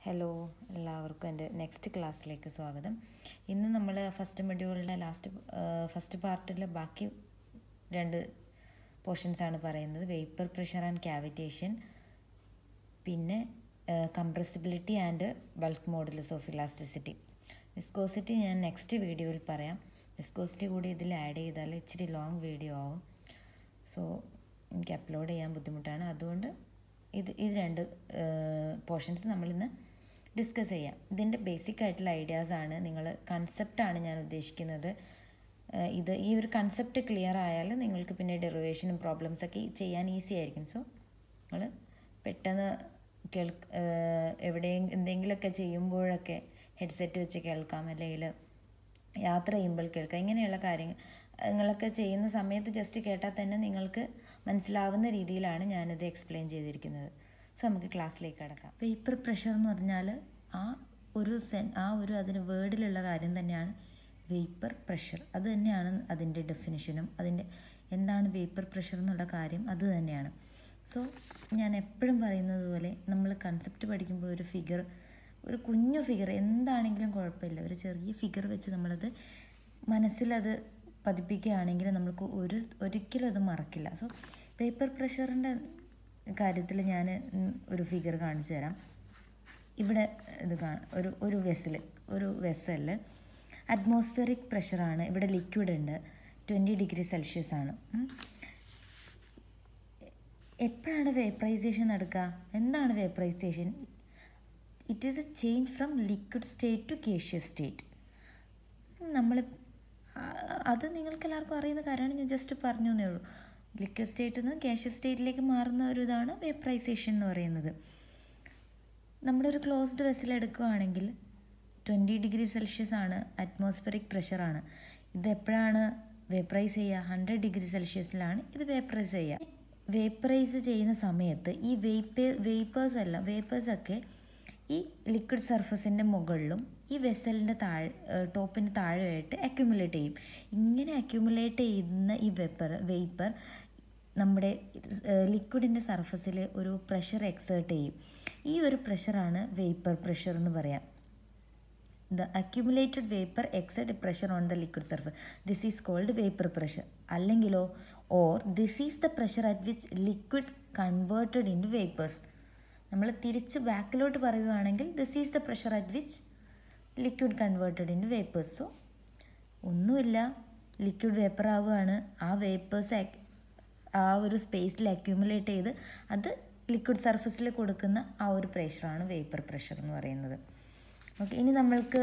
hello എല്ലാവർക്കും എൻ്റെ next ക്ലാസ്സിലേക്ക് സ്വാഗതം ഇന്ന് നമ്മൾ ഫസ്റ്റ് മൊഡ്യൂളിൻ്റെ ലാസ്റ്റ് ഫസ്റ്റ് പാർട്ടിലെ ബാക്കി രണ്ട് പോർഷൻസ് ആണ് പറയുന്നത് വേപ്പർ പ്രഷർ ആൻഡ് ക്യാവിറ്റേഷൻ പിന്നെ compressibility and bulk models of elasticity viscosity ഞാൻ നെക്സ്റ്റ് വീഡിയോയിൽ പറയാം വിസ്കോസിറ്റി കൂടി ഇതിൽ ആഡ് ചെയ്താൽ ഇച്ചിരി ലോങ് വീഡിയോ ആവും സോ എനിക്ക് അപ്ലോഡ് ചെയ്യാൻ ബുദ്ധിമുട്ടാണ് അതുകൊണ്ട് ഇത് ഇത് രണ്ട് പോർഷൻസ് നമ്മളിന്ന് ഡിസ്കസ് ചെയ്യാം ഇതിൻ്റെ ബേസിക് ആയിട്ടുള്ള ഐഡിയാസ് ആണ് നിങ്ങൾ കൺസെപ്റ്റാണ് ഞാൻ ഉദ്ദേശിക്കുന്നത് ഇത് ഈ ഒരു കൺസെപ്റ്റ് ക്ലിയർ ആയാൽ നിങ്ങൾക്ക് പിന്നെ ഡെറിവേഷനും പ്രോബ്ലംസ് ഒക്കെ ചെയ്യാൻ ഈസി ആയിരിക്കും സോ നിങ്ങൾ പെട്ടെന്ന് കേൾ എവിടെയും എന്തെങ്കിലുമൊക്കെ ചെയ്യുമ്പോഴൊക്കെ ഹെഡ്സെറ്റ് വെച്ച് കേൾക്കാം അല്ലെങ്കിൽ യാത്ര ചെയ്യുമ്പോൾ കേൾക്കാം ഇങ്ങനെയുള്ള കാര്യങ്ങൾ നിങ്ങളൊക്കെ ചെയ്യുന്ന സമയത്ത് ജസ്റ്റ് കേട്ടാൽ തന്നെ നിങ്ങൾക്ക് മനസ്സിലാവുന്ന രീതിയിലാണ് ഞാനിത് എക്സ്പ്ലെയിൻ ചെയ്തിരിക്കുന്നത് സോ നമുക്ക് ക്ലാസ്സിലേക്ക് കിടക്കാം വേപ്പർ പ്രഷർ എന്ന് പറഞ്ഞാൽ ആ ഒരു സെൻ ആ ഒരു അതിന് വേർഡിലുള്ള കാര്യം തന്നെയാണ് വേപ്പർ പ്രഷർ അത് തന്നെയാണ് അതിൻ്റെ ഡെഫിനിഷനും അതിൻ്റെ എന്താണ് വേപ്പർ പ്രഷർ എന്നുള്ള കാര്യം അത് തന്നെയാണ് സോ ഞാൻ എപ്പോഴും പറയുന്നത് പോലെ നമ്മൾ കൺസെപ്റ്റ് പഠിക്കുമ്പോൾ ഒരു ഫിഗർ ഒരു കുഞ്ഞു ഫിഗർ എന്താണെങ്കിലും കുഴപ്പമില്ല ഒരു ചെറിയ ഫിഗർ വെച്ച് നമ്മളത് മനസ്സിലത് പതിപ്പിക്കുകയാണെങ്കിൽ നമുക്ക് ഒരു ഒരിക്കലും അത് മറക്കില്ല സോ പേപ്പർ പ്രഷറിൻ്റെ കാര്യത്തിൽ ഞാൻ ഒരു ഫിഗർ കാണിച്ചു തരാം ഇവിടെ ഇത് കാ ഒരു ഒരു വെസൽ ഒരു വെസലിൽ അറ്റ്മോസ്ഫിയറിക് പ്രഷറാണ് ഇവിടെ ലിക്വിഡ് ഉണ്ട് ട്വൻറ്റി ഡിഗ്രി സെൽഷ്യസ് ആണ് എപ്പോഴാണ് വേപ്പറൈസേഷൻ നടക്കുക എന്താണ് vaporisation it is a change from liquid state to gaseous state നമ്മൾ അത് നിങ്ങൾക്ക് എല്ലാവർക്കും അറിയുന്ന കാര്യമാണ് ഞാൻ ജസ്റ്റ് പറഞ്ഞു എന്നേ ഉള്ളൂ ലിക്വിഡ് സ്റ്റേറ്റിൽ നിന്ന് ക്യാഷ്യസ് സ്റ്റേറ്റിലേക്ക് മാറുന്ന ഒരു ഇതാണ് വേപ്പറൈസേഷൻ എന്ന് പറയുന്നത് നമ്മളൊരു ക്ലോസ്ഡ് വെസൽ എടുക്കുകയാണെങ്കിൽ ട്വൻറ്റി ഡിഗ്രി സെൽഷ്യസ് ആണ് അറ്റ്മോസ്ഫിയറിക് പ്രഷറാണ് ഇത് എപ്പോഴാണ് വേപ്പറൈസ് ചെയ്യുക ഹൺഡ്രഡ് ഡിഗ്രി സെൽഷ്യസിലാണ് ഇത് വേപ്പറൈസ് ചെയ്യുക വേപ്പറൈസ് ചെയ്യുന്ന സമയത്ത് ഈ വേപ്പേ വേപ്പേഴ്സ് എല്ലാം വേപ്പേഴ്സൊക്കെ ഈ ലിക്വിഡ് സർഫസിൻ്റെ മുകളിലും ഈ വെസലിൻ്റെ താഴെ ടോപ്പിൻ്റെ താഴെയായിട്ട് അക്യുമുലേറ്റ് ചെയ്യും ഇങ്ങനെ അക്യുമുലേറ്റ് ചെയ്യുന്ന ഈ വെപ്പർ വേപ്പർ നമ്മുടെ ലിക്വിഡിൻ്റെ സർഫസിൽ ഒരു പ്രഷർ എക്സേർട്ട് ചെയ്യും ഈ ഒരു പ്രഷറാണ് വേപ്പർ പ്രഷർ എന്ന് പറയാം the accumulated vapour exert pressure on the liquid surface this is called vapour pressure അല്ലെങ്കിലോ or this is the pressure at which liquid converted into vapours നമ്മൾ തിരിച്ച് ബാക്കിലോട്ട് പറയുകയാണെങ്കിൽ this is the pressure at which liquid converted in vapours so ഒന്നുമില്ല liquid vapour ആവുകയാണ് ആ vapours ആ ഒരു സ്പേസിൽ അക്യൂമുലേറ്റ് ചെയ്ത് അത് ലിക്വിഡ് സർഫസിൽ കൊടുക്കുന്ന ആ ഒരു പ്രഷറാണ് വേപ്പർ പ്രഷർ എന്ന് പറയുന്നത് ഓക്കെ ഇനി നമ്മൾക്ക്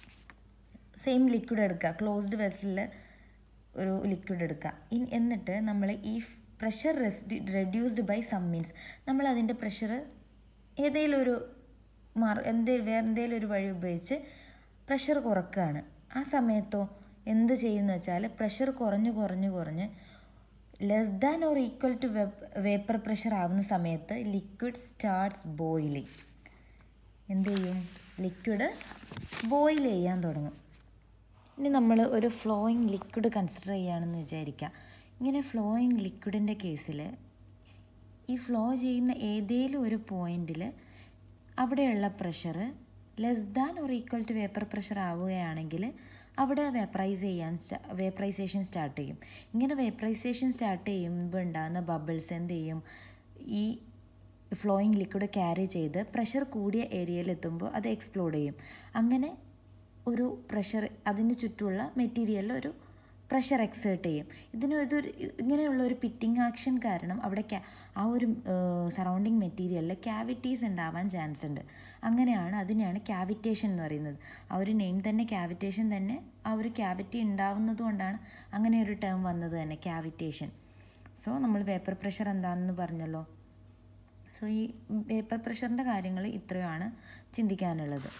സെയിം ലിക്വിഡ് എടുക്കുക ക്ലോസ്ഡ് വെസലിൽ ഒരു ലിക്വിഡ് എടുക്കുക ഇനി എന്നിട്ട് നമ്മൾ ഈ pressure reduced by some means നമ്മൾ അതിൻ്റെ പ്രഷർ ഏതെങ്കിലും ഒരു മാർ എന്തേ വേറെ എന്തെങ്കിലും ഒരു വഴി ഉപയോഗിച്ച് പ്രഷർ കുറക്കുകയാണ് ആ സമയത്തോ എന്ത് ചെയ്യുമെന്ന് വെച്ചാൽ പ്രഷർ കുറഞ്ഞ് കുറഞ്ഞ് കുറഞ്ഞ് less than or equal to vapour pressure ആവുന്ന സമയത്ത് ലിക്വിഡ് സ്റ്റാർട്ട്സ് ബോയിലിംഗ് എന്ത് ചെയ്യും ലിക്വിഡ് ബോയിൽ ചെയ്യാൻ തുടങ്ങും ഇനി നമ്മൾ ഒരു ഫ്ലോയിങ് ലിക്വിഡ് കൺസിഡർ ചെയ്യുകയാണെന്ന് വിചാരിക്കുക ഇങ്ങനെ ഫ്ലോയിങ് ലിക്വിഡിൻ്റെ കേസിൽ ഈ ഫ്ലോ ചെയ്യുന്ന ഏതെങ്കിലും ഒരു പോയിന്റിൽ അവിടെയുള്ള pressure less than or equal to vapour pressure ആവുകയാണെങ്കിൽ അവിടെ വേപ്പറൈസ് ചെയ്യാൻ വേപ്പറൈസേഷൻ സ്റ്റാർട്ട് ചെയ്യും ഇങ്ങനെ വേപ്പറൈസേഷൻ സ്റ്റാർട്ട് ചെയ്യുമ്പോൾ ഉണ്ടാകുന്ന ബബിൾസ് എന്ത് ചെയ്യും ഈ ഫ്ലോയിങ് ലിക്വിഡ് ക്യാരി ചെയ്ത് പ്രഷർ കൂടിയ ഏരിയയിൽ എത്തുമ്പോൾ അത് എക്സ്പ്ലോഡ് ചെയ്യും അങ്ങനെ ഒരു പ്രഷർ അതിന് ചുറ്റുമുള്ള മെറ്റീരിയലിൽ ഒരു പ്രഷർ എക്സേർട്ട് ചെയ്യും ഇതിന് ഇതൊരു ഇങ്ങനെയുള്ള ഒരു പിറ്റിംഗ് ആക്ഷൻ കാരണം അവിടെ ആ ഒരു സറൗണ്ടിങ് മെറ്റീരിയലിൽ ക്യാവിറ്റീസ് ഉണ്ടാവാൻ ചാൻസ് ഉണ്ട് അങ്ങനെയാണ് അതിനെയാണ് ക്യാവിറ്റേഷൻ എന്ന് പറയുന്നത് ആ ഒരു നെയിം തന്നെ ക്യാവിറ്റേഷൻ തന്നെ ആ ഒരു ക്യാവിറ്റി ഉണ്ടാവുന്നത് കൊണ്ടാണ് അങ്ങനെ ഒരു ടേം വന്നത് തന്നെ ക്യാവിറ്റേഷൻ സോ നമ്മൾ വേപ്പർ പ്രഷർ എന്താണെന്ന് പറഞ്ഞല്ലോ സോ ഈ വേപ്പർ പ്രഷറിൻ്റെ കാര്യങ്ങൾ ഇത്രയുമാണ് ചിന്തിക്കാനുള്ളത്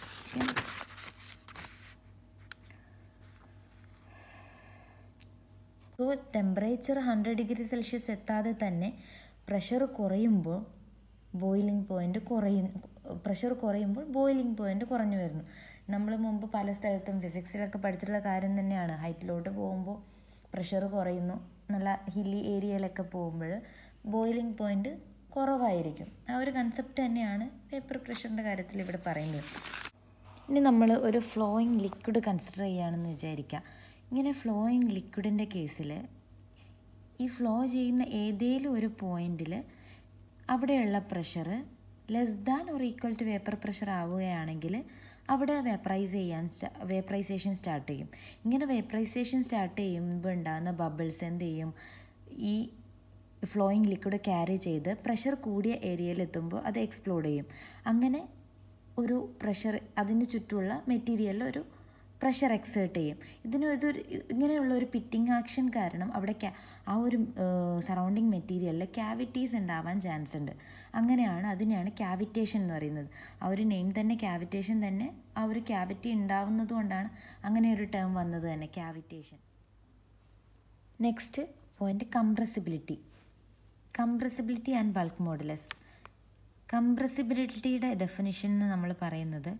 so temperature hundred degree Celsius എത്താതെ തന്നെ പ്രഷർ കുറയുമ്പോൾ ബോയിലിംഗ് പോയിൻ്റ് കുറയും പ്രഷർ കുറയുമ്പോൾ ബോയിലിംഗ് പോയിൻ്റ് കുറഞ്ഞു വരുന്നു നമ്മൾ മുമ്പ് പല സ്ഥലത്തും ഫിസിക്സിലൊക്കെ പഠിച്ചിട്ടുള്ള കാര്യം തന്നെയാണ് ഹൈറ്റിലോട്ട് പോകുമ്പോൾ പ്രഷർ കുറയുന്നു നല്ല ഹില്ലി ഏരിയയിലൊക്കെ പോകുമ്പോൾ ബോയിലിംഗ് പോയിൻ്റ് കുറവായിരിക്കും ആ ഒരു കൺസെപ്റ്റ് തന്നെയാണ് വേപ്പർ പ്രഷറിൻ്റെ കാര്യത്തിൽ ഇവിടെ പറയുന്നത് ഇനി നമ്മൾ ഒരു ഫ്ലോയിങ് ലിക്വിഡ് കൺസിഡർ ചെയ്യുകയാണെന്ന് വിചാരിക്കുക ഇങ്ങനെ ഫ്ലോയിങ് ലിക്വിഡിൻ്റെ കേസിൽ ഈ ഫ്ലോ ചെയ്യുന്ന ഏതേലും ഒരു പോയിന്റിൽ അവിടെയുള്ള pressure less than or equal to vapour pressure ആവുകയാണെങ്കിൽ അവിടെ വേപ്പറൈസ് ചെയ്യാൻ വേപ്പറൈസേഷൻ സ്റ്റാർട്ട് ചെയ്യും ഇങ്ങനെ വേപ്പറൈസേഷൻ സ്റ്റാർട്ട് ചെയ്യുമ്പോൾ ഉണ്ടാകുന്ന ബബിൾസ് എന്ത് ചെയ്യും ഈ ഫ്ലോയിങ് ലിക്വിഡ് ക്യാരി ചെയ്ത് പ്രഷർ കൂടിയ ഏരിയയിൽ എത്തുമ്പോൾ അത് എക്സ്പ്ലോഡ് ചെയ്യും അങ്ങനെ ഒരു പ്രഷർ അതിന് ചുറ്റുമുള്ള മെറ്റീരിയലിൽ ഒരു പ്രഷർ എക്സേർട്ട് ചെയ്യും ഇതിന് ഇതൊരു ഇങ്ങനെയുള്ള ഒരു പിറ്റിംഗ് ആക്ഷൻ കാരണം അവിടെ ക്യാ ആ ഒരു സറൗണ്ടിങ് മെറ്റീരിയലിൽ ക്യാവിറ്റീസ് ഉണ്ടാവാൻ ചാൻസ് ഉണ്ട് അങ്ങനെയാണ് അതിനെയാണ് ക്യാവിറ്റേഷൻ എന്ന് പറയുന്നത് ആ ഒരു നെയിം തന്നെ ക്യാവിറ്റേഷൻ തന്നെ ആ ഒരു ക്യാവിറ്റി ഉണ്ടാവുന്നത് കൊണ്ടാണ് അങ്ങനെ ഒരു ടേം വന്നത് തന്നെ cavitation next point compressibility compressibility and bulk modulus കംപ്രസിബിലിറ്റിയുടെ ഡെഫിനിഷൻ എന്ന് നമ്മൾ പറയുന്നത്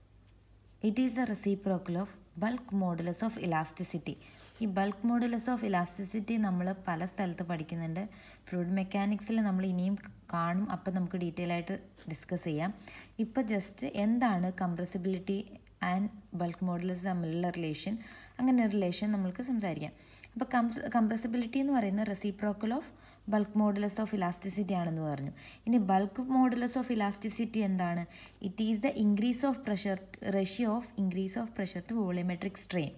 it is the reciprocal of bulk modulus of elasticity ഈ ബൾക്ക് മോഡുലസ് ഓഫ് ഇലാസ്റ്റിസിറ്റി നമ്മൾ പല സ്ഥലത്ത് പഠിക്കുന്നുണ്ട് ഫ്ലൂയിഡ് മെക്കാനിക്സിൽ നമ്മൾ ഇനിയും കാണും അപ്പോൾ നമുക്ക് ഡീറ്റെയിൽ ആയിട്ട് ഡിസ്കസ് ചെയ്യാം ഇപ്പോൾ ജസ്റ്റ് എന്താണ് കംപ്രസിബിലിറ്റി ആൻഡ് ബൾക്ക് മോഡുലസ് തമ്മിലുള്ള റിലേഷൻ അങ്ങനെ ഒരു റിലേഷൻ നമ്മൾക്ക് സംസാരിക്കാം അപ്പോൾ കംസ് കംപ്രസിബിലിറ്റി എന്ന് പറയുന്നത് reciprocal of bulk modulus of elasticity ആണെന്ന് പറഞ്ഞു ഇനി ബൾക്ക് മോഡുലസ് ഓഫ് ഇലാസ്റ്റിസിറ്റി എന്താണ് it is the increase of pressure ratio of increase of pressure to volumetric strain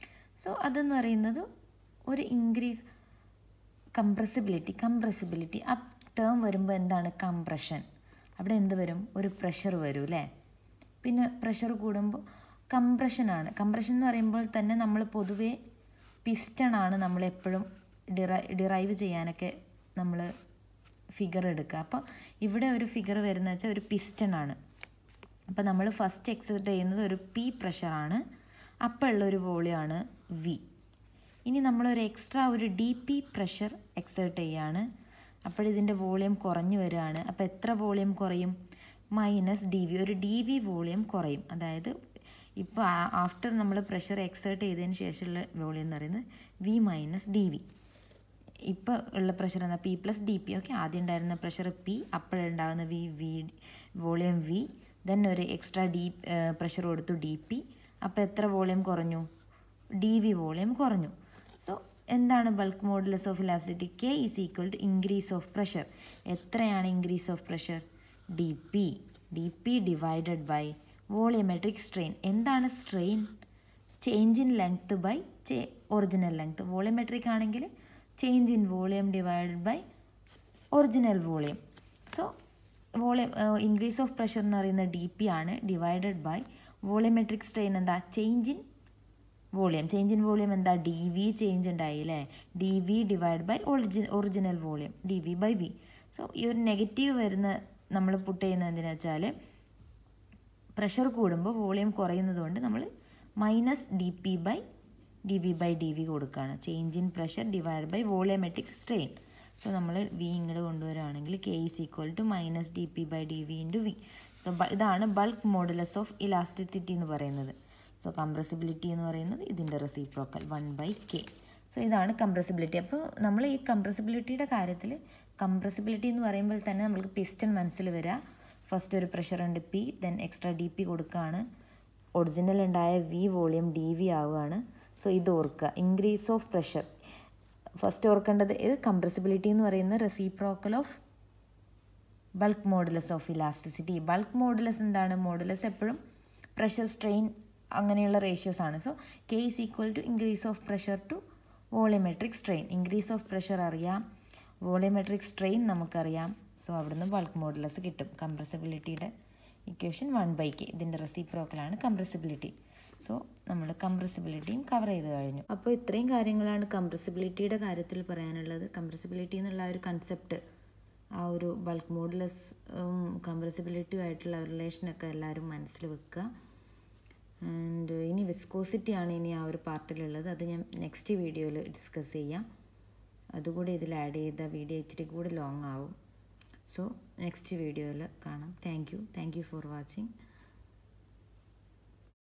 so അതെന്ന് പറയുന്നത് ഒരു ഇൻക്രീസ് കംപ്രസിബിലിറ്റി കംപ്രസിബിലിറ്റി ആ ടേം വരുമ്പോൾ എന്താണ് കംപ്രഷൻ അവിടെ എന്ത് വരും ഒരു പ്രഷർ വരും അല്ലേ പിന്നെ പ്രഷർ കൂടുമ്പോൾ കംപ്രഷനാണ് കംപ്രഷൻ എന്ന് പറയുമ്പോൾ തന്നെ നമ്മൾ പൊതുവേ പിസ്റ്റണാണ് നമ്മൾ എപ്പോഴും ഡിറൈ ഡിറൈവ് ചെയ്യാനൊക്കെ നമ്മൾ ഫിഗർ എടുക്കുക അപ്പോൾ ഇവിടെ ഒരു ഫിഗർ വരുന്നത് വെച്ചാൽ ഒരു പിസ്റ്റണാണ് അപ്പോൾ നമ്മൾ ഫസ്റ്റ് എക്സേർട്ട് ചെയ്യുന്നത് ഒരു പി പ്രഷറാണ് അപ്പോൾ ഉള്ളൊരു വോളിയാണ് വി ഇനി നമ്മളൊരു എക്സ്ട്രാ ഒരു ഡി പി പ്രഷർ എക്സേർട്ട് ചെയ്യാണ് അപ്പോൾ ഇതിൻ്റെ വോളിയം കുറഞ്ഞു വരികയാണ് അപ്പോൾ എത്ര വോളിയം കുറയും മൈനസ് ഡി വി ഒരു ഡി വി വോളിയം കുറയും അതായത് ഇപ്പോൾ ആഫ്റ്റർ നമ്മൾ പ്രഷർ എക്സേർട്ട് ചെയ്തതിന് ശേഷമുള്ള വോളിയം എന്ന് പറയുന്നത് വി മൈനസ് ഡി വി ഇപ്പോൾ ഉള്ള പ്രഷർ എന്താ P plus D P okay ആദ്യം ഉണ്ടായിരുന്ന പ്രഷർ പി അപ്പോഴുണ്ടാകുന്ന V V volume V then ഒരു എക്സ്ട്രാ ഡി പ്രഷർ കൊടുത്തു ഡി പി അപ്പോൾ എത്ര വോളിയം കുറഞ്ഞു ഡി വി വോളിയം കുറഞ്ഞു സോ എന്താണ് bulk modulus of elasticity K is equal to increase of pressure എത്രയാണ് increase of pressure D P D P divided by volumetric strain എന്താണ് strain change in length by ചേ original length volumetric ആണെങ്കിൽ change in volume divided by original volume so volume increase of pressure എന്ന് പറയുന്നത് D P ആണ് divided by volumetric strain എന്താ change in volume change in volume എന്താ D V change ഉണ്ടായി അല്ലേ D V divide by origin original volume D V by V so ഈ ഒരു negative വരുന്ന നമ്മൾ പുട്ട് ചെയ്യുന്നത് എന്തിനാ വെച്ചാൽ പ്രഷർ കൂടുമ്പോൾ വോളിയം കുറയുന്നത് കൊണ്ട് നമ്മൾ minus D P by D V by D V കൊടുക്കുകയാണ് change in pressure divide by volumetric strain so നമ്മൾ വി ഇങ്ങോട്ട് കൊണ്ടുവരികയാണെങ്കിൽ K is equal to minus D P by D V into V so ഇതാണ് bulk modulus of elasticity എന്ന് പറയുന്നത് so compressibility എന്ന് പറയുന്നത് ഇതിൻ്റെ reciprocal one by K so ഇതാണ് കംപ്രസിബിലിറ്റി അപ്പോൾ നമ്മൾ ഈ കംപ്രസിബിലിറ്റിയുടെ കാര്യത്തിൽ കംപ്രസിബിലിറ്റി എന്ന് പറയുമ്പോൾ തന്നെ നമ്മൾക്ക് പിസ്റ്റൺ മനസ്സിൽ വരിക ഫസ്റ്റ് ഒരു പ്രഷർ ഉണ്ട് P then extra D P കൊടുക്കുകയാണ് ഒറിജിനൽ ഉണ്ടായ വി വോളിയം ഡി വി ആവുകയാണ് സോ ഇത് ഓർക്കുക ഇൻക്രീസ് ഓഫ് പ്രഷർ ഫസ്റ്റ് ഓർക്കേണ്ടത് ഇത് കംപ്രസിബിലിറ്റി എന്ന് പറയുന്നത് reciprocal of bulk modulus of elasticity bulk modulus എന്താണ് മോഡുലസ് എപ്പോഴും പ്രഷർ സ്ട്രെയിൻ അങ്ങനെയുള്ള റേഷ്യോസ് ആണ് so K is equal to increase of pressure to volumetric strain increase of pressure അറിയാം volumetric strain നമുക്കറിയാം സോ അവിടുന്ന് ബൾക്ക് മോഡുലസ് കിട്ടും കംപ്രസിബിലിറ്റിയുടെ equation one by K ഇതിൻ്റെ റെസിപ്രോക്കലാണ് കംപ്രസിബിലിറ്റി സോ നമ്മൾ കംപ്രസിബിലിറ്റിയും കവർ ചെയ്ത് കഴിഞ്ഞു അപ്പോൾ ഇത്രയും കാര്യങ്ങളാണ് കംപ്രസിബിലിറ്റിയുടെ കാര്യത്തിൽ പറയാനുള്ളത് കംപ്രസിബിലിറ്റി എന്നുള്ള ആ ഒരു കൺസെപ്റ്റ് ആ ഒരു ബൾക്ക് മോഡുലസ് കംപ്രസിബിലിറ്റിയും ആയിട്ടുള്ള റിലേഷനൊക്കെ എല്ലാവരും മനസ്സിൽ വെക്കുക ആൻഡ് ഇനി വിസ്കോസിറ്റി ആണ് ഇനി ആ ഒരു പാർട്ടിലുള്ളത് അത് ഞാൻ നെക്സ്റ്റ് വീഡിയോയിൽ ഡിസ്കസ് ചെയ്യാം അതുകൂടി ഇതിൽ ആഡ് ചെയ്ത വീഡിയോ ഇച്ചിരി കൂടി ലോങ് ആവും സോ നെക്സ്റ്റ് വീഡിയോയിൽ കാണാം thank you thank you for watching